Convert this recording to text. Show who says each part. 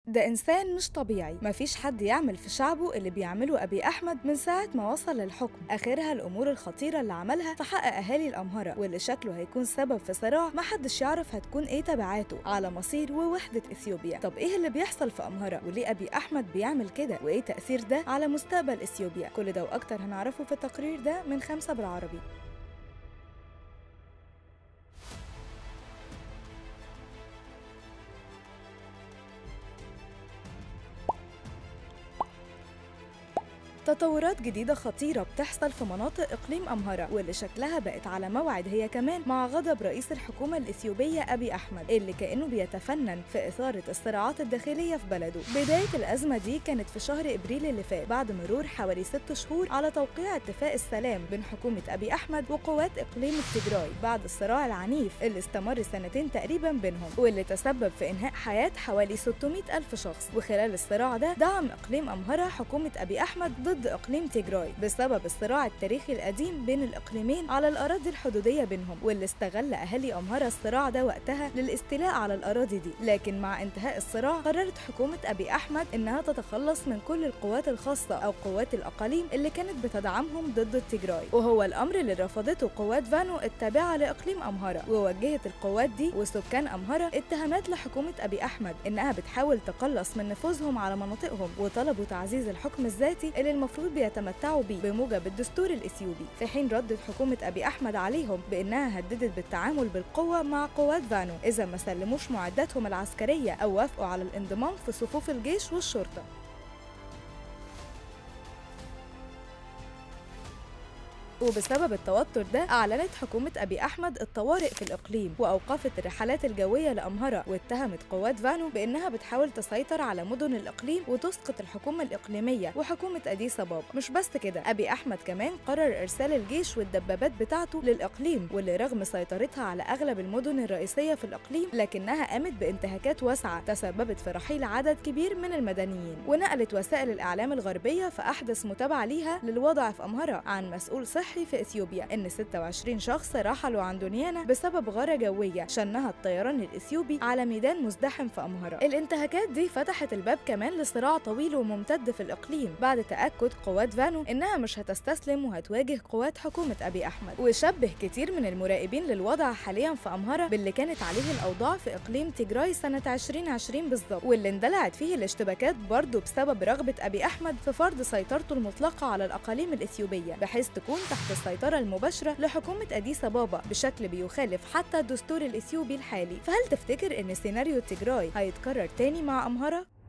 Speaker 1: ده إنسان مش طبيعي مفيش حد يعمل في شعبه اللي بيعمله أبي أحمد من ساعة ما وصل للحكم آخرها الأمور الخطيرة اللي عملها في حق أهالي الأمهرة واللي شكله هيكون سبب في صراع محدش يعرف هتكون إيه تبعاته على مصير ووحدة إثيوبيا طب إيه اللي بيحصل في أمهرة وليه أبي أحمد بيعمل كده وإيه تأثير ده على مستقبل إثيوبيا كل ده وأكتر هنعرفه في التقرير ده من خمسة بالعربي تطورات جديدة خطيرة بتحصل في مناطق إقليم أمهرة واللي شكلها بقت على موعد هي كمان مع غضب رئيس الحكومة الإثيوبية أبي أحمد اللي كأنه بيتفنن في إثارة الصراعات الداخلية في بلده بداية الأزمة دي كانت في شهر إبريل اللي فات بعد مرور حوالي ست شهور على توقيع اتفاق السلام بين حكومة أبي أحمد وقوات إقليم التجراي بعد الصراع العنيف اللي استمر سنتين تقريبا بينهم واللي تسبب في إنهاء حياة حوالي 600 ألف شخص وخلال الصراع ده دعم إقليم أمهرة حكومة أبي أحمد ضد إقليم تيجراي بسبب الصراع التاريخي القديم بين الإقليمين على الأراضي الحدودية بينهم واللي استغل أهالي أمهرة الصراع ده وقتها للاستيلاء على الأراضي دي لكن مع انتهاء الصراع قررت حكومة أبي أحمد إنها تتخلص من كل القوات الخاصة أو قوات الأقاليم اللي كانت بتدعمهم ضد التيجراي وهو الأمر اللي رفضته قوات فانو التابعة لإقليم أمهرة ووجهت القوات دي وسكان أمهرة اتهامات لحكومة أبي أحمد إنها بتحاول تقلص من نفوذهم على مناطقهم وطلبوا تعزيز الحكم الذاتي اللي المفروض بيتمتعوا بيه بموجب الدستور الإثيوبي في حين ردت حكومة أبي أحمد عليهم بإنها هددت بالتعامل بالقوة مع قوات فانو إذا ما سلموش معداتهم العسكرية أو وافقوا على الانضمام في صفوف الجيش والشرطة وبسبب التوتر ده أعلنت حكومة أبي أحمد الطوارئ في الإقليم وأوقفت الرحلات الجوية لأمهرة واتهمت قوات فانو بإنها بتحاول تسيطر على مدن الإقليم وتسقط الحكومة الإقليمية وحكومة أديس أبابا مش بس كده أبي أحمد كمان قرر إرسال الجيش والدبابات بتاعته للإقليم واللي رغم سيطرتها على أغلب المدن الرئيسية في الإقليم لكنها قامت بانتهاكات واسعة تسببت في رحيل عدد كبير من المدنيين ونقلت وسائل الإعلام الغربية في أحدث متابعة ليها للوضع في أمهرة عن مسؤول صحي صحي في اثيوبيا ان 26 شخص رحلوا عن دنيانا بسبب غاره جويه شنها الطيران الاثيوبي على ميدان مزدحم في امهره الانتهاكات دي فتحت الباب كمان لصراع طويل وممتد في الاقليم بعد تاكد قوات فانو انها مش هتستسلم وهتواجه قوات حكومه ابي احمد وشبه كتير من المراقبين للوضع حاليا في امهره باللي كانت عليه الاوضاع في اقليم تيجراي سنه 2020 بالظبط واللي اندلعت فيه الاشتباكات برضه بسبب رغبه ابي احمد في فرض سيطرته المطلقه على الاقاليم الاثيوبيه بحيث تكون تحت السيطرة المباشرة لحكومة أديس أبابا بشكل بيخالف حتى الدستور الإثيوبي الحالي فهل تفتكر إن سيناريو تيجراي هيتكرر تاني مع أمهرة؟